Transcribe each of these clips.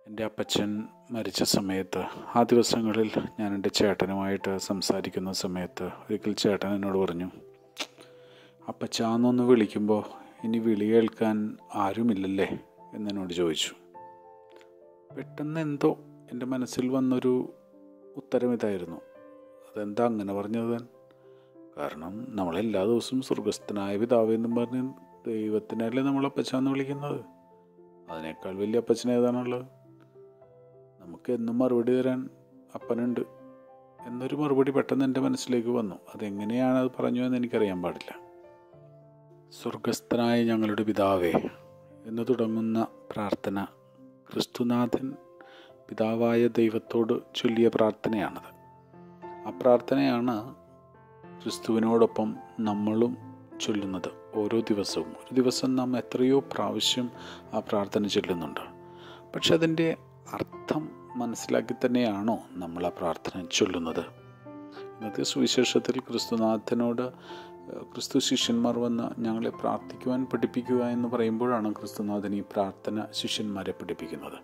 എൻ്റെ അപ്പച്ചൻ മരിച്ച സമയത്ത് ആ ദിവസങ്ങളിൽ ഞാൻ എൻ്റെ ചേട്ടനുമായിട്ട് സംസാരിക്കുന്ന സമയത്ത് ഒരിക്കൽ ചേട്ടൻ എന്നോട് പറഞ്ഞു അപ്പച്ചാന്നൊന്ന് വിളിക്കുമ്പോൾ ഇനി വിളി കേൾക്കാൻ ആരുമില്ലല്ലേ എന്നെന്നോട് ചോദിച്ചു പെട്ടെന്ന് എന്തോ എൻ്റെ മനസ്സിൽ വന്നൊരു ഉത്തരം ഇതായിരുന്നു അതെന്താ അങ്ങനെ പറഞ്ഞത് താൻ കാരണം നമ്മളെല്ലാ ദിവസവും സ്വർഗസ്ഥനായ പിതാവ് എന്നും പറഞ്ഞ് ദൈവത്തിനല്ലേ നമ്മൾ അപ്പച്ചാന്ന് വിളിക്കുന്നത് അതിനേക്കാൾ വലിയ അപ്പച്ചൻ ഏതാണുള്ളത് നമുക്ക് എന്നും മറുപടി തരാൻ അപ്പനുണ്ട് എന്നൊരു മറുപടി പെട്ടെന്ന് എൻ്റെ മനസ്സിലേക്ക് വന്നു അതെങ്ങനെയാണ് അത് പറഞ്ഞു എന്ന് എനിക്കറിയാൻ പാടില്ല സ്വർഗസ്ഥനായ ഞങ്ങളുടെ പിതാവേ എന്ന് തുടങ്ങുന്ന പ്രാർത്ഥന ക്രിസ്തുനാഥൻ പിതാവായ ദൈവത്തോട് ചൊല്ലിയ പ്രാർത്ഥനയാണത് ആ പ്രാർത്ഥനയാണ് ക്രിസ്തുവിനോടൊപ്പം നമ്മളും ചൊല്ലുന്നത് ഓരോ ദിവസവും ഒരു ദിവസം നാം എത്രയോ പ്രാവശ്യം ആ പ്രാർത്ഥന ചൊല്ലുന്നുണ്ട് പക്ഷെ അതിൻ്റെ അർത്ഥം മനസ്സിലാക്കി തന്നെയാണോ നമ്മൾ ആ പ്രാർത്ഥന ചൊല്ലുന്നത് ഇന്നത്തെ സുവിശേഷത്തിൽ ക്രിസ്തുനാഥനോട് ക്രിസ്തു ശിഷ്യന്മാർ വന്ന് ഞങ്ങളെ പ്രാർത്ഥിക്കുവാൻ പഠിപ്പിക്കുക എന്ന് പറയുമ്പോഴാണ് ക്രിസ്തുനാഥൻ ഈ പ്രാർത്ഥന ശിഷ്യന്മാരെ പഠിപ്പിക്കുന്നത്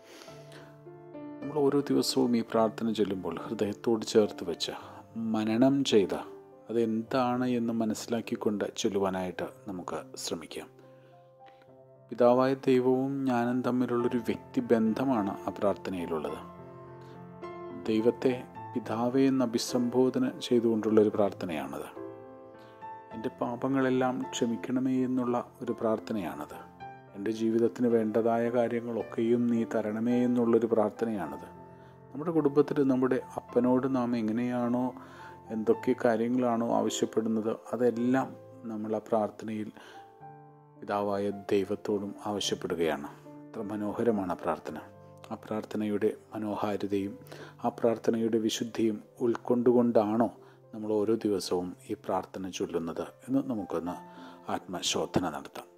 നമ്മൾ ഓരോ ദിവസവും ഈ പ്രാർത്ഥന ചൊല്ലുമ്പോൾ ഹൃദയത്തോട് ചേർത്ത് വെച്ച് മനനം ചെയ്ത അതെന്താണ് എന്ന് മനസ്സിലാക്കിക്കൊണ്ട് ചൊല്ലുവാനായിട്ട് നമുക്ക് ശ്രമിക്കാം പിതാവായ ദൈവവും ഞാനും തമ്മിലുള്ളൊരു വ്യക്തിബന്ധമാണ് ആ പ്രാർത്ഥനയിലുള്ളത് ദൈവത്തെ പിതാവെ എന്ന് അഭിസംബോധന ചെയ്തുകൊണ്ടുള്ളൊരു പ്രാർത്ഥനയാണത് എൻ്റെ പാപങ്ങളെല്ലാം ക്ഷമിക്കണമേ എന്നുള്ള ഒരു പ്രാർത്ഥനയാണത് എൻ്റെ ജീവിതത്തിന് വേണ്ടതായ കാര്യങ്ങളൊക്കെയും നീ തരണമേ എന്നുള്ളൊരു പ്രാർത്ഥനയാണത് നമ്മുടെ കുടുംബത്തിൽ നമ്മുടെ അപ്പനോട് നാം എങ്ങനെയാണോ എന്തൊക്കെ കാര്യങ്ങളാണോ ആവശ്യപ്പെടുന്നത് അതെല്ലാം നമ്മൾ ആ പ്രാർത്ഥനയിൽ പിതാവായ ദൈവത്തോടും ആവശ്യപ്പെടുകയാണ് അത്ര മനോഹരമാണ് ആ പ്രാർത്ഥന ആ പ്രാർത്ഥനയുടെ മനോഹാരിതയും ആ പ്രാർത്ഥനയുടെ വിശുദ്ധിയും ഉൾക്കൊണ്ടുകൊണ്ടാണോ നമ്മൾ ഓരോ ദിവസവും ഈ പ്രാർത്ഥന ചൊല്ലുന്നത് എന്ന് നമുക്കൊന്ന് ആത്മശോധന നടത്താം